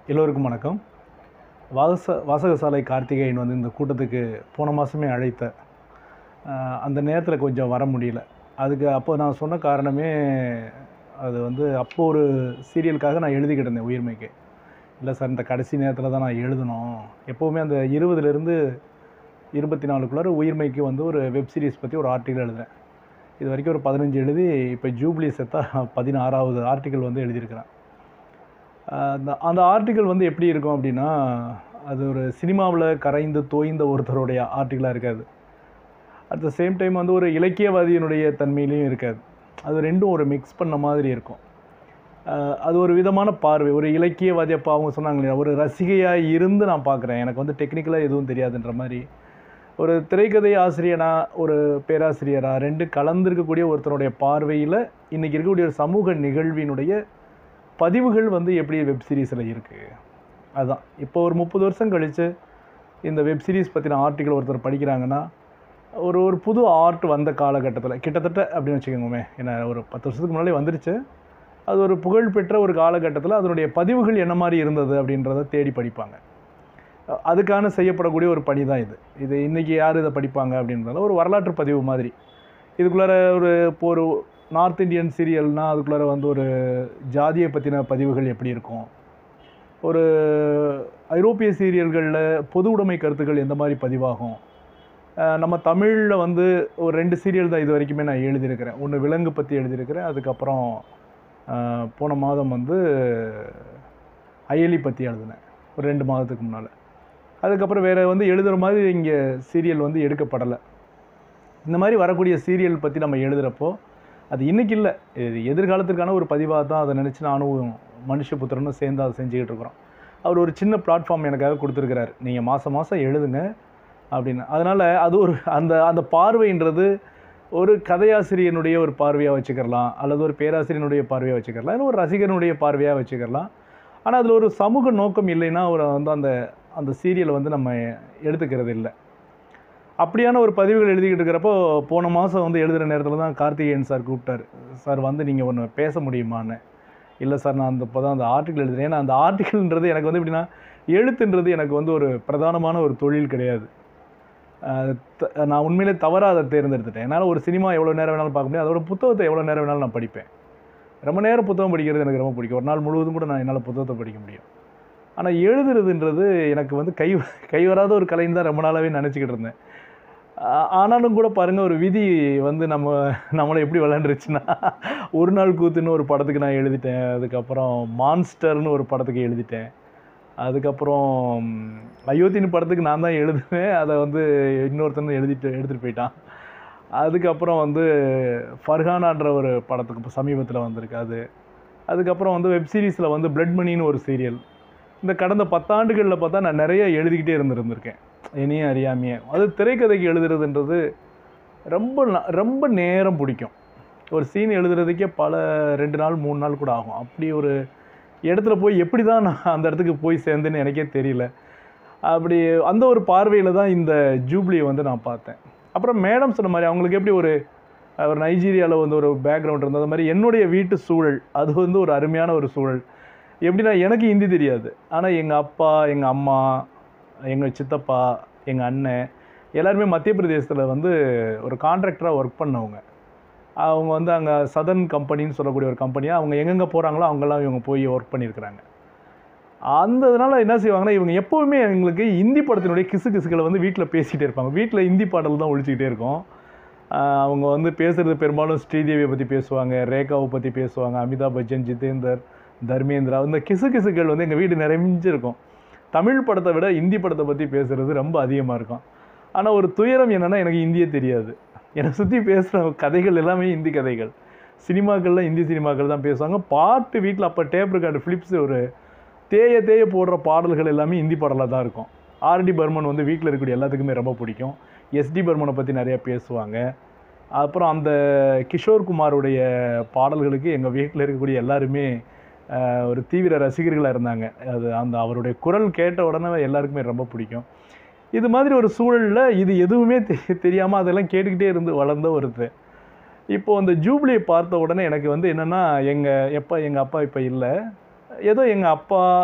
எல்லோருக்கும் வணக்கம் வாச வாசகசாலை கார்த்திகேயன் வந்து இந்த கூட்டத்துக்கு போன மாதமே அழைத்த ஆஹ், அந்த நேரத்தில் கொஞ்சம் வர முடியல அதுக்கு அப்போ நான் சொன்ன காரணமே அது வந்து அப்போ ஒரு சீரியலுக்காக நான் எழுதிக்கிட்டு இருந்தேன் உயிர்மைக்கு இல்லை சார் இந்த கடைசி நேரத்தில் தான் நான் எழுதணும் எப்போவுமே அந்த இருபதுலேருந்து இருபத்தி நாலுக்குள்ளார உயிர்மைக்கு வந்து ஒரு வெப் சீரிஸ் பற்றி ஒரு ஆர்டிக்கல் எழுதுறேன் இது வரைக்கும் ஒரு பதினஞ்சு எழுதி இப்போ ஜூப்ளி செத்தா பதினாறாவது ஆர்டிக்கல் வந்து எழுதியிருக்கிறேன் ஆஹ் அந்த அந்த ஆர்டிக்கல் வந்து எப்படி இருக்கும் அப்படின்னா அது ஒரு சினிமாவில் கரைந்து தோய்ந்த ஒருத்தருடைய ஆர்டிக்கலாக இருக்காது அட் த சேம் டைம் வந்து ஒரு இலக்கியவாதியினுடைய தன்மையிலையும் இருக்காது அது ரெண்டும் ஒரு மிக்ஸ் பண்ண மாதிரி இருக்கும் ஆஹ் அது ஒரு விதமான பார்வை ஒரு இலக்கியவாதி அப்போ அவங்க சொன்னாங்க இல்லையா ஒரு ரசிகையாக இருந்து நான் பார்க்குறேன் எனக்கு வந்து டெக்னிக்கலாக எதுவும் தெரியாதுன்ற மாதிரி ஒரு திரைக்கதை ஆசிரியனா ஒரு பேராசிரியரா ரெண்டு கலந்திருக்கக்கூடிய ஒருத்தருடைய பார்வையில் இன்றைக்கி இருக்கக்கூடிய ஒரு சமூக நிகழ்வினுடைய பதிவுகள் வந்து எப்படி வெப் சீரிஸில் இருக்குது அதுதான் இப்போ ஒரு முப்பது வருஷம் கழித்து இந்த வெப் சீரிஸ் பற்றின ஆர்டிக்கல் ஒருத்தர் படிக்கிறாங்கன்னா ஒரு ஒரு புது ஆர்ட் வந்த காலகட்டத்தில் கிட்டத்தட்ட அப்படின்னு வச்சுக்கோங்கமே என்ன ஒரு பத்து வருஷத்துக்கு முன்னாடி வந்துருச்சு அது ஒரு புகழ்பெற்ற ஒரு காலகட்டத்தில் அதனுடைய பதிவுகள் என்ன மாதிரி இருந்தது அப்படின்றத தேடி படிப்பாங்க அஹ் அதுக்கான செய்யப்படக்கூடிய ஒரு பணி தான் இது இது இன்றைக்கி யார் இதை படிப்பாங்க அப்படின்றத ஒரு வரலாற்று பதிவு மாதிரி இதுக்குள்ளார ஒரு இப்போ ஒரு நார்த் இந்தியன் சீரியல்னால் அதுக்குள்ளார வந்து ஒரு ஜாதியை பற்றின பதிவுகள் எப்படி இருக்கும் ஒரு ஐரோப்பிய சீரியல்களில் பொது உடைமை கருத்துக்கள் எந்த மாதிரி பதிவாகும் அஹ் நம்ம தமிழில் வந்து ஒரு ரெண்டு சீரியல் தான் இது வரைக்குமே நான் எழுதியிருக்கிறேன் ஒன்று விலங்கு பற்றி எழுதியிருக்கிறேன் அதுக்கப்புறம் அஹ், போன மாதம் வந்து அயலி பற்றி எழுதினேன் ஒரு ரெண்டு மாதத்துக்கு முன்னால் அதுக்கப்புறம் வேறு வந்து எழுதுகிற மாதிரி இங்கே சீரியல் வந்து எடுக்கப்படலை இந்த மாதிரி வரக்கூடிய சீரியல் பற்றி நம்ம எழுதுகிறப்போ அது இன்றைக்கி இல்லை இது எதிர்காலத்திற்கான ஒரு பதிவாக தான் அதை நினச்சி நானும் மனுஷபுத்திரனும் சேர்ந்து அதை செஞ்சுக்கிட்டு இருக்கிறோம் அவர் ஒரு சின்ன பிளாட்ஃபார்ம் எனக்காக கொடுத்துருக்கிறார் நீங்கள் மாதம் மாதம் எழுதுங்க அப்படின்னு அதனால் அது ஒரு அந்த அந்த பார்வைன்றது ஒரு கதையாசிரியனுடைய ஒரு பார்வையாக வச்சுக்கிறலாம் அல்லது ஒரு பேராசிரியனுடைய பார்வையாக வச்சுக்கிறலாம் இல்லை ஒரு ரசிகனுடைய பார்வையாக வச்சுக்கிறலாம் ஆனால் அதில் ஒரு சமூக நோக்கம் இல்லைன்னா ஒரு வந்து அந்த அந்த சீரியலை வந்து நம்ம எடுத்துக்கிறது இல்லை அப்படியான ஒரு பதிவுகள் எழுதிக்கிட்டு இருக்கிறப்போ போன மாதம் வந்து எழுதுகிற நேரத்தில் தான் கார்த்திகேயன் சார் கூப்பிட்டார் சார் வந்து நீங்கள் ஒன்று பேச முடியுமான்னு இல்லை சார் நான் அந்த இப்போ தான் அந்த ஆர்டிக்கல் எழுதுறேன் ஏன்னா அந்த ஆர்டிக்கல்ன்றது எனக்கு வந்து எப்படின்னா எழுத்துன்றது எனக்கு வந்து ஒரு பிரதானமான ஒரு தொழில் கிடையாது அஹ் த- நான் உண்மையிலே தவறாக அதை தேர்ந்தெடுத்துட்டேன் என்னால் ஒரு சினிமா எவ்வளோ நேரம் வேணாலும் பார்க்க முடியும் அதோட புத்தகத்தை எவ்வளோ நேரம் வேணாலும் நான் படிப்பேன் ரொம்ப நேரம் புத்தகம் படிக்கிறது எனக்கு ரொம்ப பிடிக்கும் ஒரு நாள் முழுவதும் கூட நான் என்னால் புத்தகத்தை படிக்க முடியும் ஆனால் எழுதுறதுன்றது எனக்கு வந்து கை கை வராத ஒரு கலைன்னு தான் ரொம்ப நாளாகவே நினச்சிக்கிட்டு இருந்தேன் ஆ- ஆனாலும் கூட பாருங்கள் ஒரு விதி வந்து நம்ம நம்மளை எப்படி விளாண்டுருச்சுன்னா ஒரு நாள் கூத்துன்னு ஒரு படத்துக்கு நான் எழுதிட்டேன் அதுக்கப்புறம் மான்ஸ்டர்னு ஒரு படத்துக்கு எழுதிட்டேன் அதுக்கப்புறம் ம், அயோத்தின்னு படத்துக்கு நான் தான் எழுதுவேன் அதை வந்து இன்னொருத்தன் எழுதிட்டு எடுத்துகிட்டு போயிட்டான் அதுக்கப்புறம் வந்து ஃபர்ஹானான்ற ஒரு படத்துக்கு இப்போ சமீபத்தில் வந்திருக்கு அது அதுக்கப்புறம் வந்து வெப் சீரிஸில் வந்து பிளட் மணின்னு ஒரு சீரியல் இந்த கடந்த பத்தாண்டுகளில் பார்த்தா நான் நிறைய எழுதிக்கிட்டே இருந்திருந்திருக்கேன் இனியும் அறியாமையே அது திரைக்கதைக்கு எழுதுறதுன்றது ரொம்ப ந- ரொம்ப நேரம் பிடிக்கும் ஒரு சீன் எழுதுறதுக்கே பல ரெண்டு நாள் மூணு நாள் கூட ஆகும் அப்படி ஒரு இடத்துல போய் எப்படி தான் நான் அந்த இடத்துக்கு போய் சேர்ந்தேன்னு எனக்கே தெரியல அப்படி அந்த ஒரு பார்வையில் தான் இந்த ஜூப்ளியை வந்து நான் பார்த்தேன் அப்புறம் மேடம் சொன்ன மாதிரி அவங்களுக்கு எப்படி ஒரு அஹ், ஒரு நைஜீரியாவில் வந்து ஒரு பேக்ரவுண்ட் இருந்தது அது மாதிரி என்னுடைய வீட்டு சூழல் அது வந்து ஒரு அருமையான ஒரு சூழல் எப்படின்னா எனக்கு ஹிந்தி தெரியாது ஆனால் எங்கள் அப்பா எங்கள் அம்மா எங்கள் சித்தப்பா எங்கள் அண்ணன் எல்லாருமே மத்திய பிரதேசத்தில் வந்து ஒரு கான்ட்ராக்டராக ஒர்க் பண்ணவங்க அவங்க வந்து அங்கே சதர்ன் கம்பெனின்னு சொல்லக்கூடிய ஒரு கம்பெனியாக அவங்க எங்கெங்கே போகிறாங்களோ அவங்கெல்லாம் இவங்க போய் ஒர்க் பண்ணியிருக்கிறாங்க அந்த இதனால் என்ன செய்வாங்கன்னா இவங்க எப்போவுமே எங்களுக்கு ஹிந்தி படத்தினுடைய கிசு கிசுக்களை வந்து வீட்டில் பேசிகிட்டே இருப்பாங்க வீட்டில் ஹிந்தி பாடல் தான் ஒழிச்சிக்கிட்டே இருக்கும் ஆஹ் அவங்க வந்து பேசுகிறது பெரும்பாலும் ஸ்ரீதேவியை பற்றி பேசுவாங்க ரேகாவை பற்றி பேசுவாங்க அமிதாப் பச்சன் ஜிதேந்தர் தர்மேந்திரா இந்த கிசு கிசுக்கள் வந்து எங்கள் வீடு நிறைஞ்சிருக்கும் தமிழ் படத்தை விட ஹிந்தி படத்தை பற்றி பேசுகிறது ரொம்ப அதிகமாக இருக்கும் ஆனால் ஒரு துயரம் என்னென்னா எனக்கு ஹிந்தியே தெரியாது என்னை சுற்றி பேசுகிற கதைகள் எல்லாமே ஹிந்தி கதைகள் சினிமாக்களில் ஹிந்தி சினிமாக்கள் தான் பேசுவாங்க பாட்டு வீட்டில் அப்போ டேப் ரெக்கார்டு ஃபிலிப்ஸ் ஒரு தேய தேய போடுற பாடல்கள் எல்லாமே ஹிந்தி பாடலாக தான் இருக்கும் ஆர்டி பர்மன் வந்து வீட்டில் இருக்கக்கூடிய எல்லாத்துக்குமே ரொம்ப பிடிக்கும் எஸ்டி பர்மனை பற்றி நிறையா பேசுவாங்க அப்புறம் அந்த கிஷோர் குமாருடைய பாடல்களுக்கு எங்கள் வீட்டில் இருக்கக்கூடிய எல்லாருமே ஆஹ், ஒரு தீவிர ரசிகர்களாக இருந்தாங்க அது அந்த அவருடைய குரல் கேட்ட உடனே எல்லாருக்குமே ரொம்ப பிடிக்கும் இது மாதிரி ஒரு சூழலில் இது எதுவுமே தெ தெரியாமல் அதெல்லாம் கேட்டுக்கிட்டே இருந்து வளர்ந்த ஒருத்தர் இப்போது அந்த ஜூப்ளியை பார்த்த உடனே எனக்கு வந்து என்னென்னா எங்கள் எப்போ எங்கள் அப்பா இப்போ இல்லை ஏதோ எங்கள் அப்பா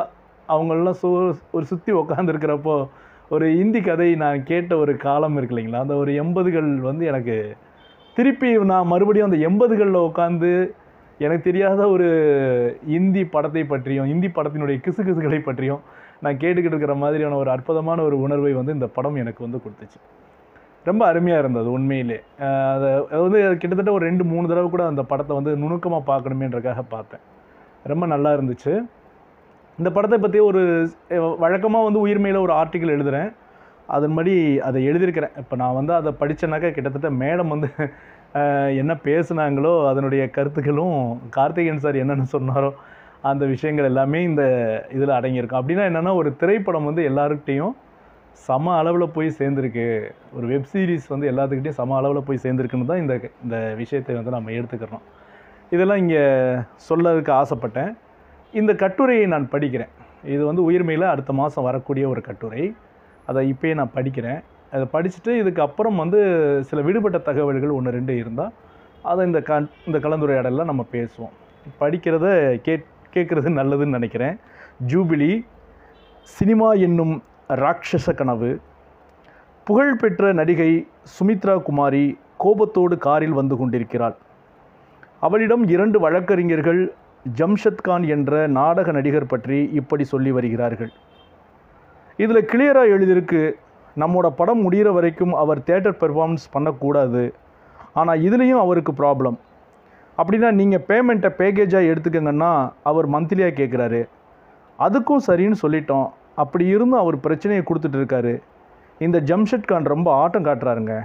அவங்களெல்லாம் சு ஒரு சுற்றி உக்காந்துருக்கிறப்போ ஒரு இந்தி கதை நான் கேட்ட ஒரு காலம் இருக்கு இல்லைங்களா அந்த ஒரு எண்பதுகள் வந்து எனக்கு திருப்பி நான் மறுபடியும் அந்த எண்பதுகளில் உட்காந்து எனக்கு தெரியாத ஒரு இந்தி படத்தை பற்றியும் இந்தி படத்தினுடைய கிசுகிசுகளை பற்றியும் நான் கேட்டுக்கிட்டு இருக்கிற மாதிரியான ஒரு அற்புதமான ஒரு உணர்வை வந்து இந்த படம் எனக்கு வந்து கொடுத்துச்சு ரொம்ப அருமையாக இருந்தது உண்மையிலே அஹ் அதை அது வந்து கிட்டத்தட்ட ஒரு ரெண்டு மூணு தடவை கூட அந்த படத்தை வந்து நுணுக்கமாக பார்க்கணுமேன்றக்காக பார்த்தேன் ரொம்ப நல்லா இருந்துச்சு இந்த படத்தை பற்றி ஒரு வழக்கமாக வந்து உயிர்மையில் ஒரு ஆர்டிக்கல் எழுதுகிறேன் அதன்படி அதை எழுதியிருக்கிறேன் இப்போ நான் வந்து அதை படித்தேனாக்கா கிட்டத்தட்ட மேடம் வந்து அஹ், என்ன பேசுனாங்களோ அதனுடைய கருத்துக்களும் கார்த்திகேயன் சார் என்னென்னு சொன்னாரோ அந்த விஷயங்கள் எல்லாமே இந்த இதில் அடங்கியிருக்கும் அப்படின்னா என்னென்னா ஒரு திரைப்படம் வந்து எல்லாருக்கிட்டேயும் சம அளவில் போய் சேர்ந்துருக்கு ஒரு வெப் சீரிஸ் வந்து எல்லாத்துக்கிட்டையும் சம அளவில் போய் சேர்ந்துருக்குன்னு தான் இந்த இந்த விஷயத்தை வந்து நம்ம எடுத்துக்கிறோம் இதெல்லாம் இங்கே சொல்லறதுக்கு ஆசைப்பட்டேன் இந்த கட்டுரையை நான் படிக்கிறேன் இது வந்து உயிர்மையில் அடுத்த மாதம் வரக்கூடிய ஒரு கட்டுரை அதை இப்போயே நான் படிக்கிறேன் அதை படிச்சுட்டு இதுக்கு அப்புறம் வந்து சில விடுபட்ட தகவல்கள் ஒன்று ரெண்டு இருந்தால் அதை இந்த க இந்த கலந்துரையாடலில் நம்ம பேசுவோம் படிக்கிறத கேட் கேட்குறது நல்லதுன்னு நினைக்கிறேன் ஜூபிலி சினிமா என்னும் ராட்சச கனவு புகழ்பெற்ற நடிகை சுமித்ரா குமாரி கோபத்தோடு காரில் வந்து கொண்டிருக்கிறாள் அவளிடம் இரண்டு வழக்கறிஞர்கள் ஜம்ஷத் கான் என்ற நாடக நடிகர் பற்றி இப்படி சொல்லி வருகிறார்கள் இதில் கிளியராக எழுதியிருக்கு நம்மோட படம் முடிகிற வரைக்கும் அவர் தேட்டர் பெர்ஃபார்மன்ஸ் பண்ணக்கூடாது ஆனால் இதுலேயும் அவருக்கு ப்ராப்ளம் அப்படின்னா நீங்கள் பேமெண்ட்டை பேக்கேஜாக எடுத்துக்கங்கன்னா அவர் மந்த்லியாக கேட்குறாரு அதுக்கும் சரின்னு சொல்லிட்டோம் அப்படி இருந்தும் அவர் பிரச்சனையை கொடுத்துட்டு இருக்காரு இந்த ஜம்ஷத் கான் ரொம்ப ஆட்டம் காட்டுறாருங்க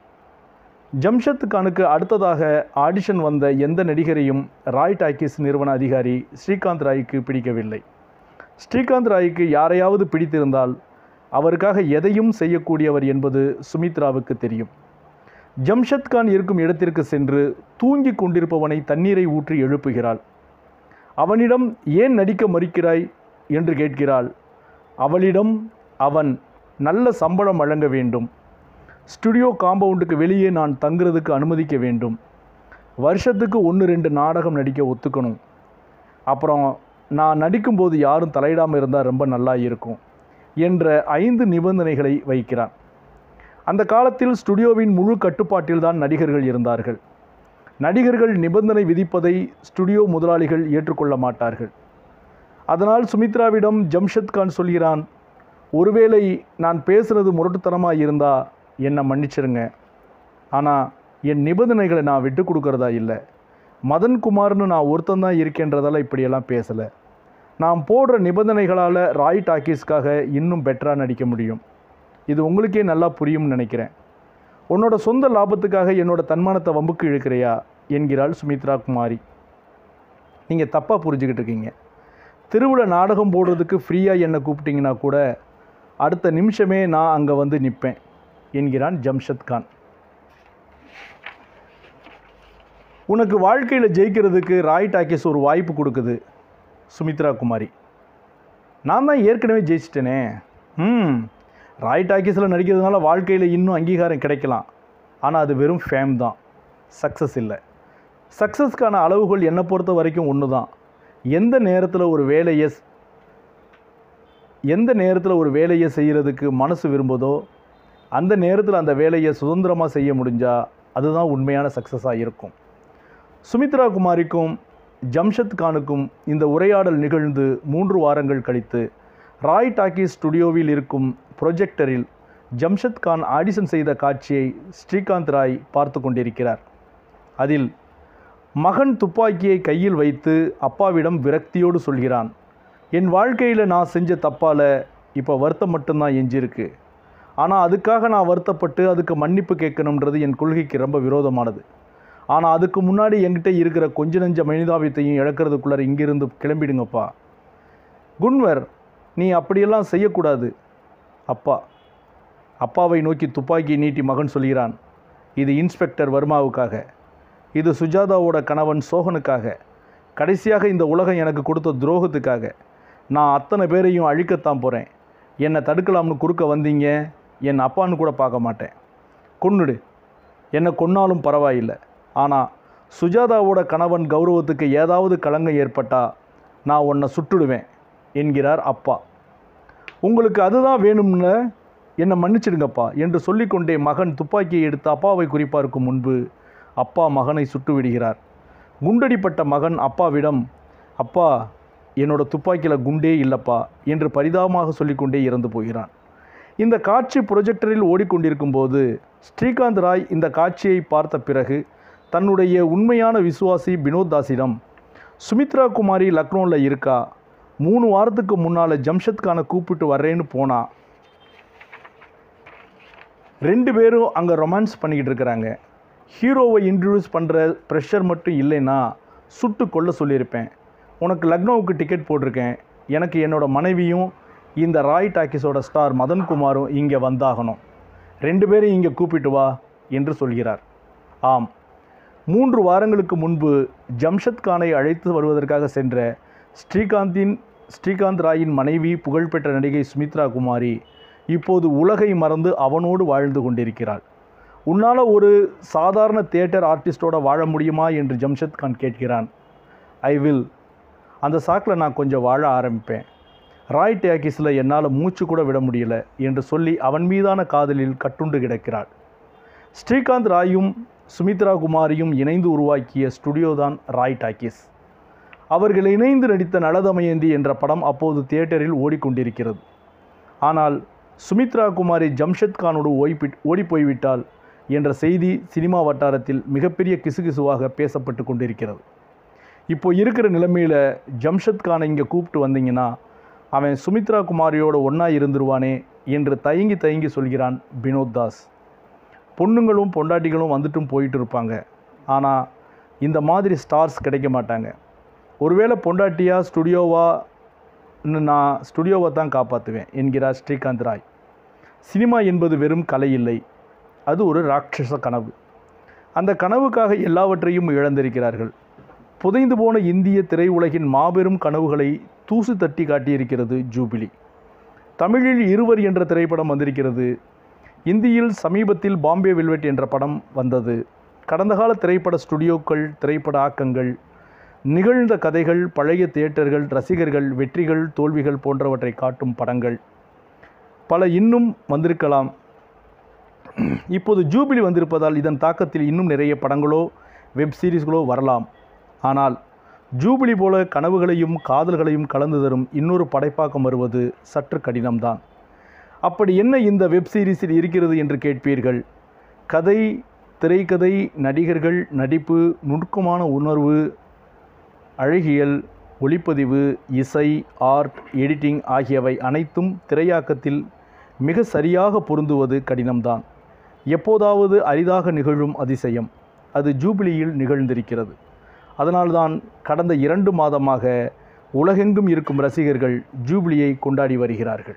ஜம்ஷத் கானுக்கு அடுத்ததாக ஆடிஷன் வந்த எந்த நடிகரையும் ராய் டாக்கீஸ் நிறுவன அதிகாரி ஸ்ரீகாந்த் ராய்க்கு பிடிக்கவில்லை ஸ்ரீகாந்த் ராய்க்கு யாரையாவது பிடித்திருந்தால் அவருக்காக எதையும் செய்யக்கூடியவர் என்பது சுமித்ராவுக்கு தெரியும் ஜம்ஷத் கான் இருக்கும் இடத்திற்கு சென்று தூங்கிக் கொண்டிருப்பவனை தண்ணீரை ஊற்றி எழுப்புகிறாள் அவனிடம் ஏன் நடிக்க மறுக்கிறாய் என்று கேட்கிறாள் அவளிடம் அவன் நல்ல சம்பளம் வழங்க வேண்டும் ஸ்டுடியோ காம்பவுண்டுக்கு வெளியே நான் தங்குறதுக்கு அனுமதிக்க வேண்டும் வருஷத்துக்கு ஒன்று ரெண்டு நாடகம் நடிக்க ஒத்துக்கணும் அப்புறம் நான் நடிக்கும்போது யாரும் தலையிடாமல் இருந்தால் ரொம்ப நல்லா இருக்கும் என்ற ஐந்து நிபந்தனைகளை வைக்கிறான் அந்த காலத்தில் ஸ்டுடியோவின் முழு கட்டுப்பாட்டில் தான் நடிகர்கள் இருந்தார்கள் நடிகர்கள் நிபந்தனை விதிப்பதை ஸ்டுடியோ முதலாளிகள் ஏற்றுக்கொள்ள மாட்டார்கள் அதனால் சுமித்ராவிடம் ஜம்ஷத் கான் சொல்கிறான் ஒருவேளை நான் பேசுகிறது முரட்டுத்தனமாக இருந்தால் என்னை மன்னிச்சிருங்க ஆனால் என் நிபந்தனைகளை நான் விட்டு கொடுக்கறதா இல்லை மதன் குமார்னு நான் ஒருத்தந்தான் இருக்கேன்றதால இப்படியெல்லாம் பேசலை நான் போடுற நிபந்தனைகளால் ராய் டாக்கீஸ்க்காக இன்னும் பெட்டராக நடிக்க முடியும் இது உங்களுக்கே நல்லா புரியும்னு நினைக்கிறேன் உன்னோட சொந்த லாபத்துக்காக என்னோட தன்மானத்தை வம்புக்கு இழுக்கிறியா என்கிறாள் சுமித்ரா குமாரி நீங்கள் தப்பாக புரிஞ்சுக்கிட்டு இருக்கீங்க திருவிழா நாடகம் போடுறதுக்கு ஃப்ரீயாக என்னை கூப்பிட்டீங்கன்னா கூட அடுத்த நிமிஷமே நான் அங்கே வந்து நிற்பேன் என்கிறான் ஜம்ஷத் கான் உனக்கு வாழ்க்கையில் ஜெயிக்கிறதுக்கு ராய் டாக்கீஸ் ஒரு வாய்ப்பு கொடுக்குது சுமித்ரா குமாரி நான் தான் ஏற்கனவே ஜெயிச்சிட்டேனே ம் ராய் டாக்கீஸில் நடிக்கிறதுனால வாழ்க்கையில் இன்னும் அங்கீகாரம் கிடைக்கலாம் ஆனால் அது வெறும் ஃபேம் தான் சக்ஸஸ் இல்லை சக்ஸஸ்க்கான அளவுகோல் என்னை பொறுத்த வரைக்கும் ஒன்று தான் எந்த நேரத்தில் ஒரு வேலையை ஸ்- எந்த நேரத்தில் ஒரு வேலையை செய்கிறதுக்கு மனசு விரும்புதோ அந்த நேரத்தில் அந்த வேலையை சுதந்திரமாக செய்ய முடிஞ்சால் அதுதான் உண்மையான சக்ஸஸாக இருக்கும் சுமித்ரா குமாரிக்கும் ஜம்ஷத் கானுக்கும் இந்த உரையாடல் நிகழ்ந்து மூன்று வாரங்கள் கழித்து ராய் டாக்கி ஸ்டுடியோவில் இருக்கும் ப்ரொஜெக்டரில் ஜம்ஷத் கான் ஆடிஷன் செய்த காட்சியை ஸ்ரீகாந்த் ராய் பார்த்து கொண்டிருக்கிறார் அதில் மகன் துப்பாக்கியை கையில் வைத்து அப்பாவிடம் விரக்தியோடு சொல்கிறான் என் வாழ்க்கையில் நான் செஞ்ச தப்பால் இப்போ வருத்தம் மட்டும்தான் எஞ்சிருக்கு ஆனால் அதுக்காக நான் வருத்தப்பட்டு அதுக்கு மன்னிப்பு கேட்கணுன்றது என் கொள்கைக்கு ரொம்ப விரோதமானது ஆனால் அதுக்கு முன்னாடி என்கிட்ட இருக்கிற கொஞ்ச நெஞ்ச மனிதாபியத்தையும் இழக்கிறதுக்குள்ளார இங்கிருந்து கிளம்பிடுங்கப்பா குன்வர் நீ அப்படியெல்லாம் செய்யக்கூடாது அப்பா அப்பாவை நோக்கி துப்பாக்கி நீட்டி மகன் சொல்கிறான் இது இன்ஸ்பெக்டர் வர்மாவுக்காக இது சுஜாதாவோட கணவன் சோகனுக்காக கடைசியாக இந்த உலகம் எனக்கு கொடுத்த துரோகத்துக்காக நான் அத்தனை பேரையும் அழிக்கத்தான் போகிறேன் என்னை தடுக்கலாம்னு குறுக்க வந்தீங்க என் அப்பான்னு கூட பார்க்க மாட்டேன் கொன்னுடு என்னை கொன்னாலும் பரவாயில்லை ஆனால் சுஜாதாவோட கணவன் கௌரவத்துக்கு ஏதாவது களங்கம் ஏற்பட்டா நான் உன்னை சுட்டுடுவேன் என்கிறார் அப்பா உங்களுக்கு அதுதான் வேணும்னு என்னை மன்னிச்சிடுங்கப்பா என்று சொல்லிக்கொண்டே மகன் துப்பாக்கியை எடுத்து அப்பாவை குறிப்பார்க்கும் முன்பு அப்பா மகனை சுட்டு விடுகிறார் குண்டடிப்பட்ட மகன் அப்பாவிடம் அப்பா என்னோட துப்பாக்கியில் குண்டே இல்லைப்பா என்று பரிதாபமாக சொல்லிக்கொண்டே இறந்து போகிறான் இந்த காட்சி ப்ரொஜெக்டரில் ஓடிக்கொண்டிருக்கும் போது ஸ்ரீகாந்த் ராய் இந்த காட்சியை பார்த்த பிறகு தன்னுடைய உண்மையான விசுவாசி வினோத் தாஸிடம் சுமித்ரா குமாரி லக்னோவில் இருக்கா மூணு வாரத்துக்கு முன்னால் ஜம்ஷத் கானை கூப்பிட்டு வர்றேன்னு போனா ரெண்டு பேரும் அங்கே ரொமான்ஸ் பண்ணிக்கிட்டு இருக்கிறாங்க ஹீரோவை இன்ட்ரடியூஸ் பண்ணுற ப்ரெஷர் மட்டும் இல்லைன்னா சுட்டு கொல்ல சொல்லியிருப்பேன் உனக்கு லக்னோவுக்கு டிக்கெட் போட்டிருக்கேன் எனக்கு என்னோட மனைவியும் இந்த ராய் டாக்கிஸோட ஸ்டார் மதன்குமாரும் இங்கே வந்தாகணும் ரெண்டு பேரும் இங்கே கூப்பிட்டு வா என்று சொல்கிறார் ஆம் மூன்று வாரங்களுக்கு முன்பு ஜம்ஷத் கானை அழைத்து வருவதற்காக சென்ற ஸ்ரீகாந்தின் ஸ்ரீகாந்த் ராயின் மனைவி புகழ்பெற்ற நடிகை சுமித்ரா குமாரி இப்போது உலகை மறந்து அவனோடு வாழ்ந்து கொண்டிருக்கிறாள் உன்னால் ஒரு சாதாரண தியேட்டர் ஆர்டிஸ்டோட வாழ முடியுமா என்று ஜம்ஷத் கான் கேட்கிறான் ஐ வில் அந்த சாக்கில் நான் கொஞ்சம் வாழ ஆரம்பிப்பேன் ராய் டேக்கிஸில் என்னால் மூச்சு கூட விட முடியல என்று சொல்லி அவன் மீதான காதலில் கட்டுண்டு கிடக்கிறாள் ஸ்ரீகாந்த் ராயும் சுமித்ரா குமாரியும் இணைந்து உருவாக்கிய ஸ்டுடியோ தான் ராய் டாக்கீஸ் அவர்கள் இணைந்து நடித்த நலதமயந்தி என்ற படம் அப்போது தியேட்டரில் ஓடிக்கொண்டிருக்கிறது ஆனால் சுமித்ரா குமாரி ஜம்ஷத் கானோடு ஓய்பி ஓடிப்போய்விட்டால் என்ற செய்தி சினிமா வட்டாரத்தில் மிகப்பெரிய கிசுகிசுவாக பேசப்பட்டு கொண்டிருக்கிறது இப்போ இருக்கிற நிலைமையில் ஜம்ஷத் கானை இங்கே கூப்பிட்டு வந்தீங்கன்னா அவன் சுமித்ரா குமாரியோட ஒன்றா இருந்துருவானே என்று தயங்கி தயங்கி சொல்கிறான் வினோத் தாஸ் பொண்ணுங்களும் பொண்டாட்டிகளும் வந்துட்டும் போயிட்டு இருப்பாங்க ஆனால் இந்த மாதிரி ஸ்டார்ஸ் கிடைக்க மாட்டாங்க ஒருவேளை பொண்டாட்டியா ஸ்டுடியோவா நான் ஸ்டுடியோவை தான் காப்பாற்றுவேன் என்கிறார் ஸ்ரீகாந்த் ராய் சினிமா என்பது வெறும் கலை இல்லை அது ஒரு ராட்சச கனவு அந்த கனவுக்காக எல்லாவற்றையும் இழந்திருக்கிறார்கள் புதைந்து போன இந்திய திரையுலகின் மாபெரும் கனவுகளை தூசு தட்டி காட்டியிருக்கிறது ஜூபிலி தமிழில் இருவர் என்ற திரைப்படம் வந்திருக்கிறது இந்தியில் சமீபத்தில் பாம்பே வெல்வெட் என்ற படம் வந்தது கடந்த கால திரைப்பட ஸ்டுடியோக்கள் திரைப்பட ஆக்கங்கள் நிகழ்ந்த கதைகள் பழைய தியேட்டர்கள் ரசிகர்கள் வெற்றிகள் தோல்விகள் போன்றவற்றை காட்டும் படங்கள் பல இன்னும் வந்திருக்கலாம் இப்போது ஜூபிலி வந்திருப்பதால் இதன் தாக்கத்தில் இன்னும் நிறைய படங்களோ வெப் சீரிஸ்களோ வரலாம் ஆனால் ஜூபிலி போல கனவுகளையும் காதல்களையும் கலந்து தரும் இன்னொரு படைப்பாக்கம் வருவது சற்று கடினம்தான் அப்படி என்ன இந்த வெப் சீரிஸில் இருக்கிறது என்று கேட்பீர்கள் கதை திரைக்கதை நடிகர்கள் நடிப்பு நுணுக்கமான உணர்வு அழகியல் ஒளிப்பதிவு இசை ஆர்ட் எடிட்டிங் ஆகியவை அனைத்தும் திரையாக்கத்தில் மிக சரியாக பொருந்துவது கடினம்தான் எப்போதாவது அரிதாக நிகழும் அதிசயம் அது ஜூபிலியில் நிகழ்ந்திருக்கிறது அதனால்தான் கடந்த இரண்டு மாதமாக உலகெங்கும் இருக்கும் ரசிகர்கள் ஜூபிலியை கொண்டாடி வருகிறார்கள்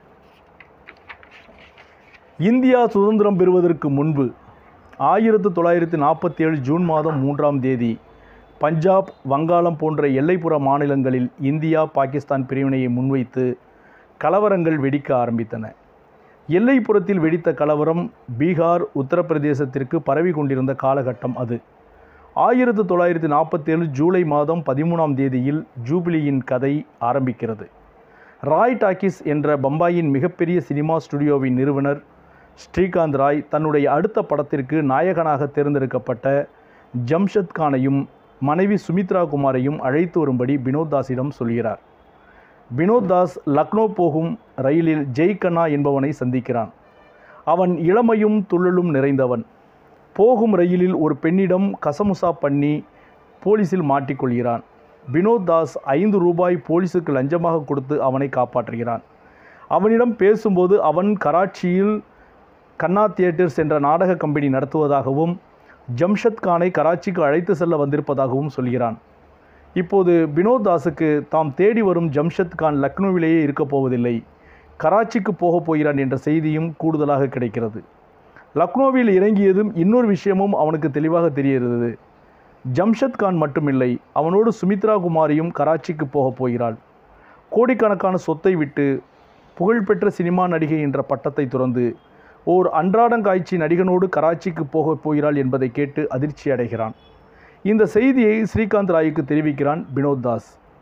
இந்தியா சுதந்திரம் பெறுவதற்கு முன்பு ஆயிரத்து தொள்ளாயிரத்து நாற்பத்தி ஏழு ஜூன் மாதம் மூன்றாம் தேதி பஞ்சாப் வங்காளம் போன்ற எல்லைப்புற மாநிலங்களில் இந்தியா பாகிஸ்தான் பிரிவினையை முன்வைத்து கலவரங்கள் வெடிக்க ஆரம்பித்தன எல்லைப்புறத்தில் வெடித்த கலவரம் பீகார் உத்தரப்பிரதேசத்திற்கு பரவி கொண்டிருந்த காலகட்டம் அது ஆயிரத்து தொள்ளாயிரத்து நாற்பத்தேழு ஜூலை மாதம் பதிமூணாம் தேதியில் ஜூபிலியின் கதை ஆரம்பிக்கிறது ராய் டாக்கிஸ் என்ற பம்பாயின் மிகப்பெரிய சினிமா ஸ்டுடியோவின் நிறுவனர் ஸ்ரீகாந்த் ராய் தன்னுடைய அடுத்த படத்திற்கு நாயகனாக தேர்ந்தெடுக்கப்பட்ட ஜம்ஷத் கானையும் மனைவி சுமித்ரா குமாரையும் அழைத்து வரும்படி வினோத் தாஸிடம் சொல்கிறார் வினோத் தாஸ் லக்னோ போகும் ரயிலில் ஜெய் கண்ணா என்பவனை சந்திக்கிறான் அவன் இளமையும் துள்ளலும் நிறைந்தவன் போகும் ரயிலில் ஒரு பெண்ணிடம் கசமுசா பண்ணி போலீஸில் மாட்டிக்கொள்கிறான் வினோத் தாஸ் ஐந்து ரூபாய் போலீஸுக்கு லஞ்சமாக கொடுத்து அவனை காப்பாற்றுகிறான் அவனிடம் பேசும்போது அவன் கராச்சியில் கண்ணா தியேட்டர்ஸ் என்ற நாடக கம்பெனி நடத்துவதாகவும் ஜம்ஷத் கானை கராச்சிக்கு அழைத்து செல்ல வந்திருப்பதாகவும் சொல்கிறான் இப்போது வினோத் தாஸுக்கு தாம் தேடி வரும் ஜம்ஷத் கான் லக்னோவிலேயே இருக்கப் போவதில்லை கராச்சிக்கு போகப் போகிறான் என்ற செய்தியும் கூடுதலாக கிடைக்கிறது லக்னோவில் இறங்கியதும் இன்னொரு விஷயமும் அவனுக்கு தெளிவாக தெரிகிறது ஜம்ஷத் கான் மட்டுமில்லை அவனோடு சுமித்ரா குமாரியும் கராச்சிக்கு போகப் போகிறாள் கோடிக்கணக்கான சொத்தை விட்டு புகழ்பெற்ற சினிமா நடிகை என்ற பட்டத்தை துறந்து ஓர் அன்றாடங்காய்ச்சி நடிகனோடு கராச்சிக்கு போகப் போகிறாள் என்பதை கேட்டு அதிர்ச்சி அடைகிறான் இந்த செய்தியை ஸ்ரீகாந்த் ராய்க்கு தெரிவிக்கிறான் வினோத் தாஸ்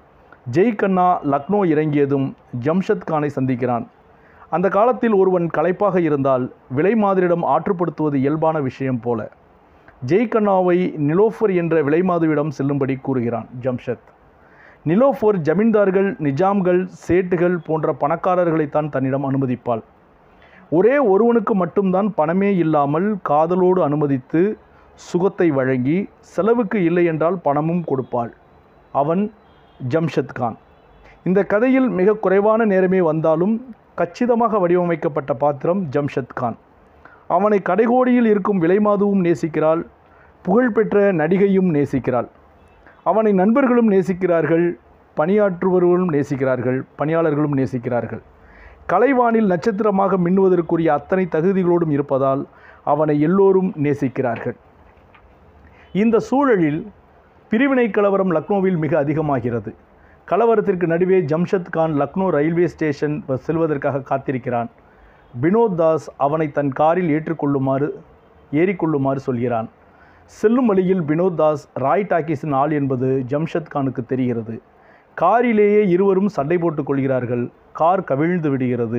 ஜெய் கண்ணா லக்னோ இறங்கியதும் ஜம்ஷத் கானை சந்திக்கிறான் அந்த காலத்தில் ஒருவன் களைப்பாக இருந்தால் விலை மாதிரிடம் ஆற்றுப்படுத்துவது இயல்பான விஷயம் போல ஜெய் கண்ணாவை நிலோஃபர் என்ற விலைமாதுவிடம் செல்லும்படி கூறுகிறான் ஜம்ஷத் நிலோஃபர் ஜமீன்தார்கள் நிஜாம்கள் சேட்டுகள் போன்ற பணக்காரர்களைத்தான் தன்னிடம் அனுமதிப்பாள் ஒரே ஒருவனுக்கு மட்டும்தான் பணமே இல்லாமல் காதலோடு அனுமதித்து சுகத்தை வழங்கி செலவுக்கு இல்லை என்றால் பணமும் கொடுப்பாள் அவன் ஜம்ஷத் கான் இந்த கதையில் மிக குறைவான நேரமே வந்தாலும் கச்சிதமாக வடிவமைக்கப்பட்ட பாத்திரம் ஜம்ஷத் கான் அவனை கடைகோடியில் இருக்கும் விலைமாதுவும் நேசிக்கிறாள் புகழ்பெற்ற நடிகையும் நேசிக்கிறாள் அவனை நண்பர்களும் நேசிக்கிறார்கள் பணியாற்றுபவர்களும் நேசிக்கிறார்கள் பணியாளர்களும் நேசிக்கிறார்கள் கலைவானில் நட்சத்திரமாக மின்னுவதற்குரிய அத்தனை தகுதிகளோடும் இருப்பதால் அவனை எல்லோரும் நேசிக்கிறார்கள் இந்த சூழலில் பிரிவினை கலவரம் லக்னோவில் மிக அதிகமாகிறது கலவரத்திற்கு நடுவே ஜம்ஷத் கான் லக்னோ ரயில்வே ஸ்டேஷன் செல்வதற்காக காத்திருக்கிறான் வினோத் தாஸ் அவனை தன் காரில் ஏற்றுக்கொள்ளுமாறு ஏறிக்கொள்ளுமாறு சொல்கிறான் செல்லும் வழியில் வினோத் தாஸ் ராய் டாக்கீஸின் ஆள் என்பது ஜம்ஷத் கானுக்கு தெரிகிறது காரிலேயே இருவரும் சண்டை போட்டுக் கொள்கிறார்கள் கார் கவிழ்ந்து விடுகிறது